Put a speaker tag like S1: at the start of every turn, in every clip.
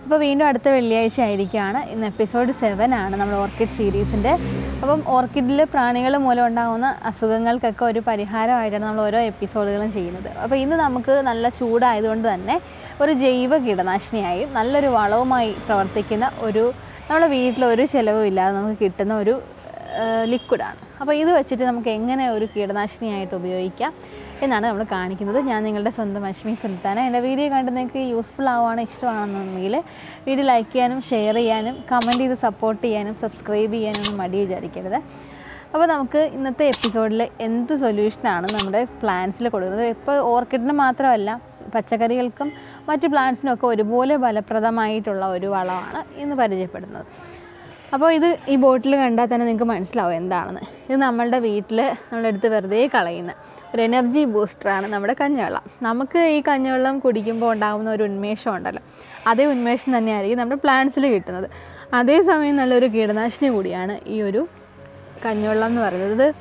S1: അപ്പോൾ വീണ്ടും അടുത്ത വെള്ളിയാഴ്ച ആയിരിക്കുകയാണ് ഇന്ന് എപ്പിസോഡ് സെവൻ ആണ് നമ്മൾ ഓർക്കിഡ് സീരീസിൻ്റെ അപ്പം ഓർക്കിഡിൽ പ്രാണികൾ മൂലം ഉണ്ടാകുന്ന അസുഖങ്ങൾക്കൊക്കെ ഒരു പരിഹാരമായിട്ടാണ് നമ്മൾ ഓരോ എപ്പിസോഡുകളും ചെയ്യുന്നത് അപ്പോൾ ഇന്ന് നമുക്ക് നല്ല ചൂടായതുകൊണ്ട് തന്നെ ഒരു ജൈവ കീടനാശിനിയായി നല്ലൊരു വളവുമായി പ്രവർത്തിക്കുന്ന ഒരു നമ്മുടെ വീട്ടിൽ ഒരു ചിലവും ഇല്ലാതെ നമുക്ക് കിട്ടുന്ന ഒരു ലിക്വിഡാണ് അപ്പോൾ ഇത് വെച്ചിട്ട് നമുക്ക് എങ്ങനെ ഒരു കീടനാശിനിയായിട്ട് ഉപയോഗിക്കാം എന്നാണ് നമ്മൾ കാണിക്കുന്നത് ഞാൻ നിങ്ങളുടെ സ്വന്തം അശ്മി സുൽത്താന എൻ്റെ വീഡിയോ കണ്ട് നിങ്ങൾക്ക് യൂസ്ഫുൾ ആവുകയാണ് ഇഷ്ടമാണെന്നുണ്ടെങ്കിൽ വീഡിയോ ലൈക്ക് ചെയ്യാനും ഷെയർ ചെയ്യാനും കമൻറ്റ് ചെയ്ത് സപ്പോർട്ട് ചെയ്യാനും സബ്സ്ക്രൈബ് ചെയ്യാനും ഒന്നും മടി വിചാരിക്കരുത് അപ്പോൾ നമുക്ക് ഇന്നത്തെ എപ്പിസോഡിൽ എന്ത് സൊല്യൂഷനാണ് നമ്മുടെ പ്ലാന്റ്സിൽ കൊടുക്കുന്നത് ഇപ്പോൾ ഓർക്കിഡിന് മാത്രമല്ല പച്ചക്കറികൾക്കും മറ്റ് പ്ലാന്റ്സിനും ഒക്കെ ഒരുപോലെ ഫലപ്രദമായിട്ടുള്ള ഒരു വളമാണ് ഇന്ന് പരിചയപ്പെടുന്നത് അപ്പോൾ ഇത് ഈ ബോട്ടിൽ കണ്ടാൽ തന്നെ നിങ്ങൾക്ക് മനസ്സിലാവും എന്താണെന്ന് ഇത് നമ്മളുടെ വീട്ടിൽ നമ്മുടെ അടുത്ത് വെറുതെ കളയുന്ന ഒരു എനർജി ബൂസ്റ്ററാണ് നമ്മുടെ കഞ്ഞിവെള്ളം നമുക്ക് ഈ കഞ്ഞിവെള്ളം കുടിക്കുമ്പോൾ ഉണ്ടാകുന്ന ഒരു ഉന്മേഷം ഉണ്ടല്ലോ അതേ ഉന്മേഷം തന്നെയായിരിക്കും നമ്മുടെ പ്ലാന്റ്സിൽ കിട്ടുന്നത് അതേസമയം നല്ലൊരു കീടനാശിനി കൂടിയാണ് ഈ ഒരു കഞ്ഞിവെള്ളം എന്ന് പറയുന്നത് ഇത്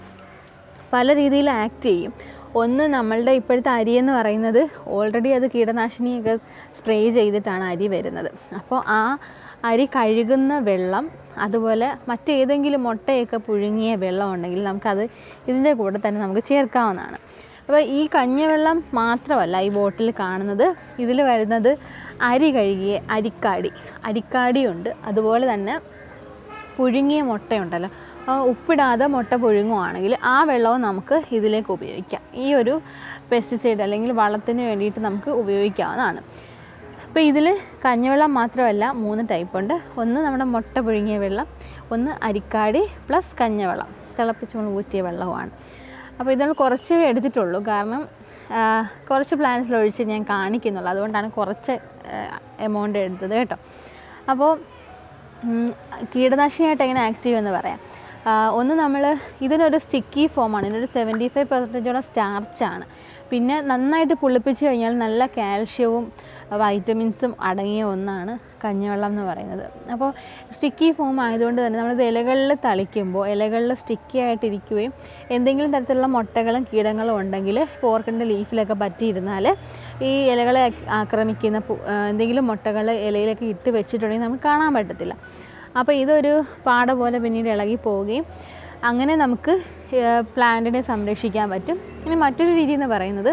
S1: പല രീതിയിൽ ആക്ട് ചെയ്യും ഒന്ന് നമ്മളുടെ ഇപ്പോഴത്തെ അരി എന്ന് പറയുന്നത് ഓൾറെഡി അത് കീടനാശിനിയൊക്കെ സ്പ്രേ ചെയ്തിട്ടാണ് അരി വരുന്നത് അപ്പോൾ ആ അരി കഴുകുന്ന വെള്ളം അതുപോലെ മറ്റേതെങ്കിലും മുട്ടയൊക്കെ പുഴുങ്ങിയ വെള്ളം ഉണ്ടെങ്കിൽ നമുക്കത് ഇതിൻ്റെ കൂടെ തന്നെ നമുക്ക് ചേർക്കാവുന്നതാണ് അപ്പോൾ ഈ കഞ്ഞിവെള്ളം മാത്രമല്ല ഈ ബോട്ടിൽ കാണുന്നത് ഇതിൽ വരുന്നത് അരി കഴുകിയ അരിക്കാടി അരിക്കാടിയുണ്ട് അതുപോലെ തന്നെ പുഴുങ്ങിയ മുട്ടയുണ്ടല്ലോ ആ ഉപ്പിടാതെ മുട്ട പുഴുങ്ങുവാണെങ്കിൽ ആ വെള്ളവും നമുക്ക് ഇതിലേക്ക് ഉപയോഗിക്കാം ഈ ഒരു പെസ്റ്റിസൈഡ് അല്ലെങ്കിൽ വളത്തിന് വേണ്ടിയിട്ട് നമുക്ക് ഉപയോഗിക്കാവുന്നതാണ് അപ്പോൾ ഇതിൽ കഞ്ഞിവെള്ളം മാത്രമല്ല മൂന്ന് ടൈപ്പ് ഉണ്ട് ഒന്ന് നമ്മുടെ മുട്ട പുഴുങ്ങിയ വെള്ളം ഒന്ന് അരിക്കാടി പ്ലസ് കഞ്ഞിവെള്ളം തിളപ്പിച്ച് ഊറ്റിയ വെള്ളവുമാണ് അപ്പോൾ ഇതിൽ കുറച്ച് എടുത്തിട്ടുള്ളൂ കാരണം ആ, കുറച്ച് പ്ലാന്റ്സിൽ ഒഴിച്ച് ഞാൻ കാണിക്കുന്നുള്ളൂ അതുകൊണ്ടാണ് കുറച്ച് എമൗണ്ട് എടുത്തത് കേട്ടോ അപ്പോൾ ഉം, കീടനാശിനിയായിട്ട് എങ്ങനെ ആക്ട് ചെയ്യുമെന്ന് പറയാം ആ, ഒന്ന് നമ്മൾ ഇതിനൊരു സ്റ്റിക്കി ഫോമാണ് ഇതിനൊരു സെവൻറ്റി ഫൈവ് പെർസെൻറ്റേജോളം സ്റ്റാർച്ചാണ് പിന്നെ നന്നായിട്ട് പുളിപ്പിച്ച് കഴിഞ്ഞാൽ നല്ല കാൽഷ്യവും വൈറ്റമിൻസും അടങ്ങിയ ഒന്നാണ് കഞ്ഞിവെള്ളം എന്ന് പറയുന്നത് അപ്പോൾ സ്റ്റിക്കി ഫോം ആയതുകൊണ്ട് തന്നെ നമ്മൾ ഇലകളിൽ തളിക്കുമ്പോൾ ഇലകളിൽ സ്റ്റിക്കി ആയിട്ടിരിക്കുകയും എന്തെങ്കിലും തരത്തിലുള്ള മുട്ടകളും കീടങ്ങളും ഉണ്ടെങ്കിൽ ഓർക്കിഡിൻ്റെ ലീഫിലൊക്കെ പറ്റിയിരുന്നാൽ ഈ ഇലകളെ ആക്- ആക്രമിക്കുന്ന പു- ആ, എന്തെങ്കിലും മുട്ടകൾ ഇലയിലൊക്കെ ഇട്ട് വെച്ചിട്ടുണ്ടെങ്കിൽ നമുക്ക് കാണാൻ പറ്റത്തില്ല അപ്പോൾ ഇതൊരു പാട പോലെ പിന്നീട് ഇളകി പോവുകയും അങ്ങനെ നമുക്ക് പ്ലാന്റിനെ സംരക്ഷിക്കാൻ പറ്റും ഇനി മറ്റൊരു രീതി എന്ന് പറയുന്നത്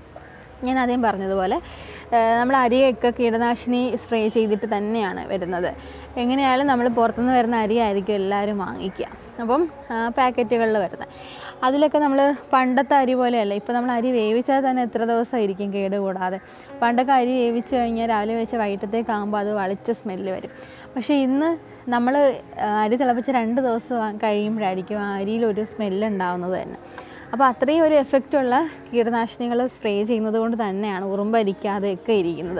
S1: ഞാൻ ആദ്യം പറഞ്ഞതുപോലെ ഏഹ് നമ്മൾ അരിയൊക്കെ കീടനാശിനി സ്പ്രേ ചെയ്തിട്ട് തന്നെയാണ് വരുന്നത് എങ്ങനെയായാലും നമ്മൾ പുറത്തുനിന്ന് വരുന്ന അരിയായിരിക്കും എല്ലാവരും വാങ്ങിക്കുക അപ്പം പാക്കറ്റുകളിൽ വരുന്നത് അതിലൊക്കെ നമ്മൾ പണ്ടത്തെ അരി പോലെയല്ല ഇപ്പോൾ നമ്മൾ അരി വേവിച്ചാൽ തന്നെ എത്ര ദിവസം ഇരിക്കും കേട് കൂടാതെ പണ്ടൊക്കെ അരി വേവിച്ച് കഴിഞ്ഞാൽ രാവിലെ വെച്ച് വൈകിട്ടത്തേക്കാകുമ്പോൾ അത് വളിച്ച സ്മെല്ല് വരും പക്ഷേ ഇന്ന് നമ്മൾ അരി തിളപ്പിച്ച് രണ്ട് ദിവസം കഴിയുമ്പോഴായിരിക്കും ആ അരിയിലൊരു സ്മെല്ല് ഉണ്ടാവുന്നത് തന്നെ അപ്പോൾ അത്രയും ഒരു എഫക്റ്റുള്ള കീടനാശിനികൾ സ്പ്രേ ചെയ്യുന്നത് കൊണ്ട് തന്നെയാണ് ഉറുമ്പരിക്കാതെയൊക്കെ ഇരിക്കുന്നത്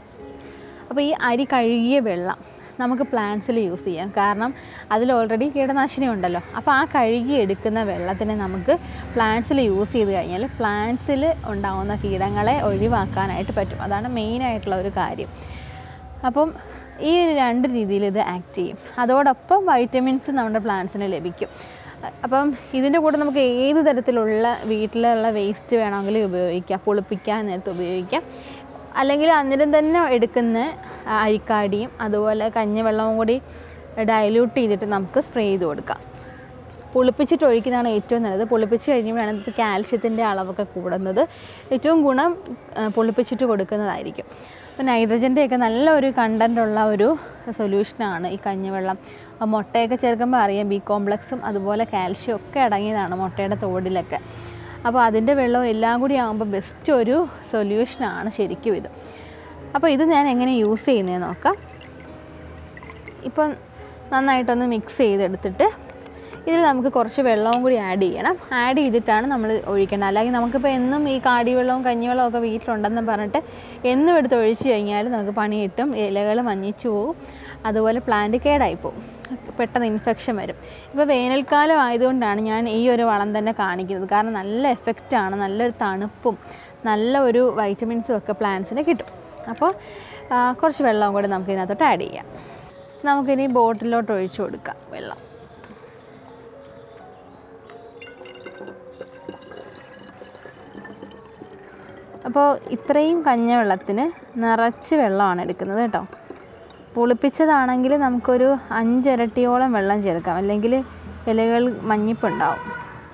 S1: അപ്പോൾ ഈ അരി കഴുകിയ വെള്ളം നമുക്ക് പ്ലാന്റ്സിൽ യൂസ് ചെയ്യാം കാരണം അതിൽ ഓൾറെഡി കീടനാശിനി ഉണ്ടല്ലോ അപ്പോൾ ആ കഴുകി എടുക്കുന്ന വെള്ളത്തിനെ നമുക്ക് പ്ലാന്റ്സിൽ യൂസ് ചെയ്ത് കഴിഞ്ഞാൽ പ്ലാന്റ്സിൽ ഉണ്ടാകുന്ന കീടങ്ങളെ ഒഴിവാക്കാനായിട്ട് പറ്റും അതാണ് മെയിനായിട്ടുള്ള ഒരു കാര്യം അപ്പം ഈ ഒരു രണ്ട് രീതിയിൽ ഇത് ആക്ട് ചെയ്യും അതോടൊപ്പം വൈറ്റമിൻസ് നമ്മുടെ പ്ലാന്റ്സിന് ലഭിക്കും അപ്പം ഇതിൻ്റെ കൂടെ നമുക്ക് ഏത് തരത്തിലുള്ള വീട്ടിലുള്ള വേസ്റ്റ് വേണമെങ്കിലും ഉപയോഗിക്കാം പുളിപ്പിക്കാൻ നേരത്ത് ഉപയോഗിക്കാം അല്ലെങ്കിൽ അന്നേരം തന്നെ എടുക്കുന്ന ആ, അരിക്കാടിയും അതുപോലെ കഞ്ഞിവെള്ളവും കൂടി ഡയല്യൂട്ട് ചെയ്തിട്ട് നമുക്ക് സ്പ്രേ ചെയ്ത് കൊടുക്കാം പുളിപ്പിച്ചിട്ട് ഒഴിക്കുന്നതാണ് ഏറ്റവും നല്ലത് പുളിപ്പിച്ച് കഴിയുമ്പോഴാണ് ഇത് കാൽഷ്യത്തിൻ്റെ അളവൊക്കെ കൂടുന്നത് ഏറ്റവും ഗുണം ആ, പുളിപ്പിച്ചിട്ട് കൊടുക്കുന്നതായിരിക്കും അപ്പോൾ നൈട്രജൻ്റെ ഒക്കെ നല്ല ഒരു കണ്ടൻ്റ് ഉള്ള ഒരു സൊല്യൂഷനാണ് ഈ കഞ്ഞിവെള്ളം അപ്പോൾ മുട്ടയൊക്കെ ചേർക്കുമ്പോൾ അറിയാം ബി കോംപ്ലക്സും അതുപോലെ കാൽഷ്യം ഒക്കെ അടങ്ങിയതാണ് മുട്ടയുടെ തോടിലൊക്കെ അപ്പോൾ അതിൻ്റെ വെള്ളവും എല്ലാം കൂടി ആകുമ്പോൾ ബെസ്റ്റ് ഒരു സൊല്യൂഷനാണ് ശരിക്കും ഇത് അപ്പോൾ ഇത് ഞാൻ എങ്ങനെ യൂസ് ചെയ്യുന്നതെന്ന് നോക്കാം ഇപ്പം നന്നായിട്ടൊന്ന് മിക്സ് ചെയ്തെടുത്തിട്ട് ഇതിൽ നമുക്ക് കുറച്ച് വെള്ളവും കൂടി ആഡ് ചെയ്യണം ആഡ് ചെയ്തിട്ടാണ് നമ്മൾ ഒഴിക്കേണ്ടത് അല്ലെങ്കിൽ നമുക്കിപ്പോൾ എന്നും ഈ കാടിവെള്ളവും കഞ്ഞിവെള്ളവും ഒക്കെ വീട്ടിലുണ്ടെന്ന് പറഞ്ഞിട്ട് എന്നും എടുത്ത് ഒഴിച്ച് കഴിഞ്ഞാൽ നമുക്ക് പണി കിട്ടും ഇലകൾ മഞ്ഞിച്ചു പോകും അതുപോലെ പ്ലാന്റ് കേടായി പോകും പെട്ടെന്ന് ഇൻഫെക്ഷൻ വരും ഇപ്പോൾ വേനൽക്കാലം ആയതുകൊണ്ടാണ് ഞാൻ ഈ ഒരു വളം തന്നെ കാണിക്കുന്നത് കാരണം നല്ല എഫക്റ്റാണ് നല്ലൊരു തണുപ്പും നല്ല ഒരു വൈറ്റമിൻസും ഒക്കെ പ്ലാന്റ്സിന് കിട്ടും അപ്പോൾ ആ, കുറച്ച് വെള്ളവും കൂടി നമുക്ക് ഇതിനകത്തോട്ട് ആഡ് ചെയ്യാം നമുക്കിനി ബോട്ടിലോട്ട് ഒഴിച്ചു കൊടുക്കാം വെള്ളം അപ്പോൾ ഇത്രയും കഞ്ഞ വെള്ളത്തിന് നിറച്ച് വെള്ളമാണ് എടുക്കുന്നത് കേട്ടോ പുളിപ്പിച്ചതാണെങ്കിൽ നമുക്കൊരു അഞ്ചിരട്ടിയോളം വെള്ളം ചേർക്കാം അല്ലെങ്കിൽ ഇലകൾ മഞ്ഞിപ്പുണ്ടാവും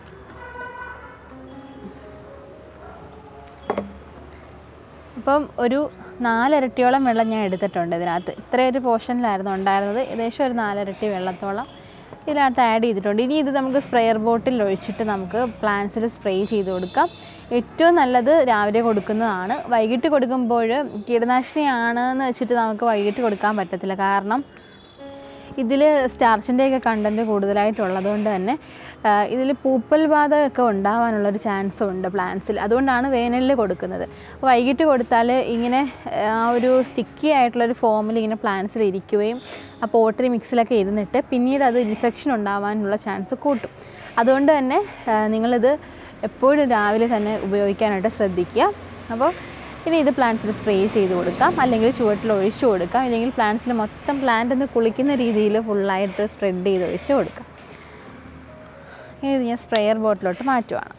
S1: അപ്പം ഒരു നാലിരട്ടിയോളം വെള്ളം ഞാൻ എടുത്തിട്ടുണ്ട് ഇതിനകത്ത് ഇത്രയും ഒരു പോർഷനിലായിരുന്നു ഉണ്ടായിരുന്നത് ഏകദേശം ഒരു നാലിരട്ടി വെള്ളത്തോളം ഇതിനകത്ത് ആഡ് ചെയ്തിട്ടുണ്ട് ഇനി ഇത് നമുക്ക് സ്പ്രെയർ ബോട്ടിൽ ഒഴിച്ചിട്ട് നമുക്ക് പ്ലാന്റ്സിൽ സ്പ്രേ ചെയ്ത് കൊടുക്കാം ഏറ്റവും നല്ലത് രാവിലെ കൊടുക്കുന്നതാണ് വൈകിട്ട് കൊടുക്കുമ്പോൾ കീടനാശിനിയാണെന്ന് വെച്ചിട്ട് നമുക്ക് വൈകിട്ട് കൊടുക്കാൻ പറ്റത്തില്ല കാരണം ഇതിൽ സ്റ്റാർച്ചിൻ്റെയൊക്കെ കണ്ടൻറ്റ് കൂടുതലായിട്ടുള്ളത് കൊണ്ട് തന്നെ ഇതിൽ പൂപ്പൽ ബാധയൊക്കെ ഉണ്ടാവാനുള്ളൊരു ചാൻസും ഉണ്ട് പ്ലാന്റ്സിൽ അതുകൊണ്ടാണ് വേനലിൽ കൊടുക്കുന്നത് അപ്പോൾ വൈകിട്ട് കൊടുത്താൽ ഇങ്ങനെ ആ ഒരു സ്റ്റിക്കി ആയിട്ടുള്ളൊരു ഫോമിൽ ഇങ്ങനെ പ്ലാന്റ്സിൽ ഇരിക്കുകയും ആ പോട്ടറി മിക്സിലൊക്കെ ഇരുന്നിട്ട് പിന്നീട് അത് ഇൻഫെക്ഷൻ ഉണ്ടാവാനുള്ള ചാൻസ് കൂട്ടും അതുകൊണ്ട് തന്നെ ആ, നിങ്ങളിത് എപ്പോഴും രാവിലെ തന്നെ ഉപയോഗിക്കാനായിട്ട് ശ്രദ്ധിക്കുക അപ്പോൾ ഇനി ഇത് പ്ലാന്റ്സിൽ സ്പ്രേ ചെയ്ത് കൊടുക്കാം അല്ലെങ്കിൽ ചുവട്ടിൽ ഒഴിച്ചു കൊടുക്കാം അല്ലെങ്കിൽ പ്ലാന്റ്സിൽ മൊത്തം പ്ലാന്റ് ഒന്ന് കുളിക്കുന്ന രീതിയിൽ ഫുള്ളായിട്ട് സ്പ്രെഡ് ചെയ്ത് ഒഴിച്ചു കൊടുക്കാം ഇനി ഇത് ഞാൻ സ്പ്രെയർ ബോട്ടിലോട്ട് മാറ്റുവാണ്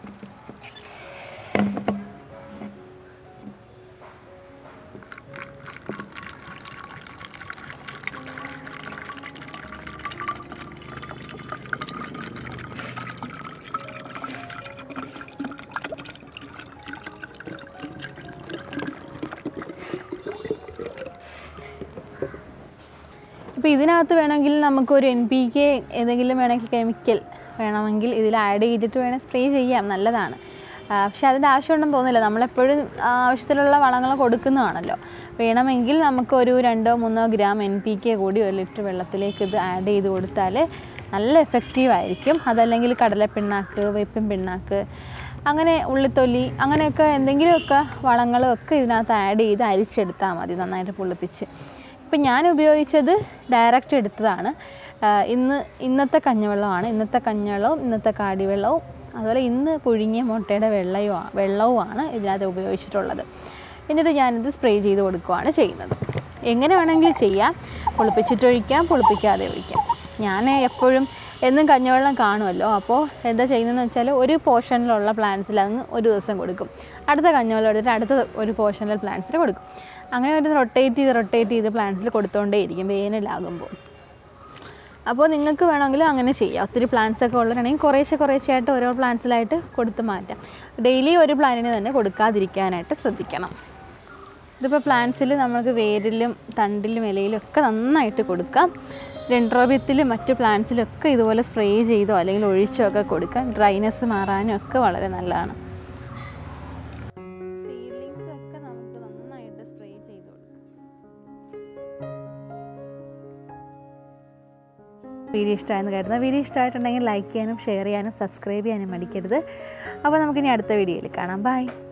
S1: ഇപ്പോൾ ഇതിനകത്ത് വേണമെങ്കിൽ നമുക്കൊരു എൻ പി കെ ഏതെങ്കിലും വേണമെങ്കിൽ കെമിക്കൽ വേണമെങ്കിൽ ഇതിൽ ആഡ് ചെയ്തിട്ട് വേണേൽ സ്പ്രേ ചെയ്യാം നല്ലതാണ് ആ, പക്ഷെ അതിൻ്റെ ആവശ്യമുണ്ടെന്ന് തോന്നുന്നില്ല നമ്മളെപ്പോഴും ആവശ്യത്തിലുള്ള വളങ്ങൾ കൊടുക്കുന്നതാണല്ലോ വേണമെങ്കിൽ നമുക്കൊരു രണ്ടോ മൂന്നോ ഗ്രാം എൻ പി കെ കൂടി ഒരു ലിറ്റർ വെള്ളത്തിലേക്ക് ഇത് ആഡ് ചെയ്ത് കൊടുത്താൽ നല്ല എഫക്റ്റീവ് ആയിരിക്കും അതല്ലെങ്കിൽ കടലപ്പിണ്ണാക്ക് വേപ്പിൻ പിണ്ണാക്ക് അങ്ങനെ ഉള്ളിത്തൊലി അങ്ങനെയൊക്കെ എന്തെങ്കിലുമൊക്കെ വളങ്ങളും ഒക്കെ ഇതിനകത്ത് ആഡ് ചെയ്ത് അരിച്ചെടുത്താൽ മതി നന്നായിട്ട് പുളിപ്പിച്ച് ഇപ്പം ഞാൻ ഉപയോഗിച്ചത് ഡയറക്റ്റ് എടുത്തതാണ് ആ, ഇന്ന് ഇന്നത്തെ കഞ്ഞിവെള്ളമാണ് ഇന്നത്തെ കഞ്ഞിവെള്ളവും ഇന്നത്തെ കാടിവെള്ളവും അതുപോലെ ഇന്ന് പുഴുങ്ങിയ മുട്ടയുടെ വെള്ളയും വെള്ളവുമാണ് ഇതിനകത്ത് ഉപയോഗിച്ചിട്ടുള്ളത് എന്നിട്ട് ഞാനിത് സ്പ്രേ ചെയ്ത് കൊടുക്കുകയാണ് ചെയ്യുന്നത് എങ്ങനെ വേണമെങ്കിലും ചെയ്യാം പുളിപ്പിച്ചിട്ടൊഴിക്കാം പുളിപ്പിക്കാതെ ഒഴിക്കാം ഞാൻ എപ്പോഴും എന്നും കഞ്ഞിവെള്ളം കാണുമല്ലോ അപ്പോൾ എന്താ ചെയ്യുന്നതെന്ന് വെച്ചാൽ ഒരു പോർഷനിലുള്ള പ്ലാന്റ്സിൽ അങ്ങ് ഒരു ദിവസം കൊടുക്കും അടുത്ത കഞ്ഞിവെള്ളം എടുത്തിട്ട് അടുത്ത ഒരു പോർഷനിൽ പ്ലാന്റ്സിൽ കൊടുക്കും അങ്ങനെ ഒരു റൊട്ടേറ്റ് ചെയ്ത് റൊട്ടേറ്റ് ചെയ്ത് പ്ലാന്റ്സിൽ കൊടുത്തുകൊണ്ടേയിരിക്കും വേനലാകുമ്പോൾ അപ്പോൾ നിങ്ങൾക്ക് വേണമെങ്കിൽ അങ്ങനെ ചെയ്യാം ഒത്തിരി പ്ലാന്റ്സ് ഒക്കെ ഉള്ളവരാണെങ്കിൽ കുറേശ്ശെ കുറേശ്ശെ ആയിട്ട് ഓരോ പ്ലാന്റ്സിലായിട്ട് കൊടുത്ത് മാറ്റാം ഡെയിലി ഒരു പ്ലാന്റിന് തന്നെ കൊടുക്കാതിരിക്കാനായിട്ട് ശ്രദ്ധിക്കണം ഇതിപ്പോൾ പ്ലാന്റ്സിൽ നമുക്ക് വേരിലും തണ്ടിലും ഇലയിലും ഒക്കെ നന്നായിട്ട് കൊടുക്കാം ഡെൻഡ്രോബിയത്തിലും മറ്റ് പ്ലാന്റ്സിലൊക്കെ ഇതുപോലെ സ്പ്രേ ചെയ്തോ അല്ലെങ്കിൽ ഒഴിച്ചോ ഒക്കെ കൊടുക്കാം ഡ്രൈനെസ് മാറാനും ഒക്കെ വളരെ നല്ലതാണ് സീഡ്ലിങ്സ് ഒക്കെ നമുക്ക് നന്നായിട്ട് സ്പ്രേ ചെയ്ത് കൊടുക്കാം വീഡിയോ ഇഷ്ടമായെന്ന് കരുതുന്നത് വീഡിയോ ഇഷ്ടമായിട്ടുണ്ടെങ്കിൽ ലൈക്ക് ചെയ്യാനും ഷെയർ ചെയ്യാനും സബ്സ്ക്രൈബ് ചെയ്യാനും മടിക്കരുത് അപ്പോൾ നമുക്കിനി അടുത്ത വീഡിയോയിൽ കാണാം ബൈ